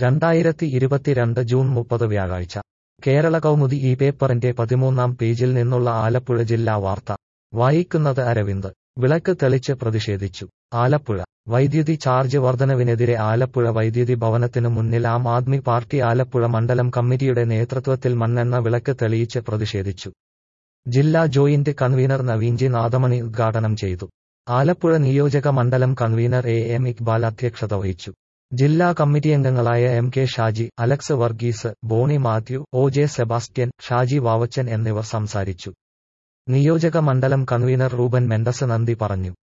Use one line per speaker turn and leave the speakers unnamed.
രണ്ടായിരത്തി ഇരുപത്തിരണ്ട് ജൂൺ മുപ്പത് വ്യാഴാഴ്ച കേരള കൗമുദി ഈ പേപ്പറിന്റെ പതിമൂന്നാം പേജിൽ നിന്നുള്ള ആലപ്പുഴ ജില്ലാ വാർത്ത വായിക്കുന്നത് അരവിന്ദ് വിളക്ക് തെളിച്ച് പ്രതിഷേധിച്ചു ആലപ്പുഴ വൈദ്യുതി ചാർജ് വർധനവിനെതിരെ ആലപ്പുഴ വൈദ്യുതി ഭവനത്തിനു മുന്നിൽ ആം ആദ്മി പാർട്ടി ആലപ്പുഴ മണ്ഡലം കമ്മിറ്റിയുടെ നേതൃത്വത്തിൽ മണ്ണെണ്ണ വിളക്ക് തെളിയിച്ച് പ്രതിഷേധിച്ചു ജില്ലാ ജോയിന്റ് കൺവീനർ നവീൻജി നാദമണി ഉദ്ഘാടനം ചെയ്തു ആലപ്പുഴ നിയോജക മണ്ഡലം കൺവീനർ എ എം ഇക്ബാൽ അധ്യക്ഷത വഹിച്ചു ജില്ലാ കമ്മിറ്റിയംഗങ്ങളായ M K Shaji Alex Varghese Boney Mathew O J Sebastian Shaji Vavachan എന്നിവർ സംസാരിച്ചു നിയോജക മണ്ഡലം കൺവീനർ റൂബൻ മെൻഡസ് നന്ദി പറഞ്ഞു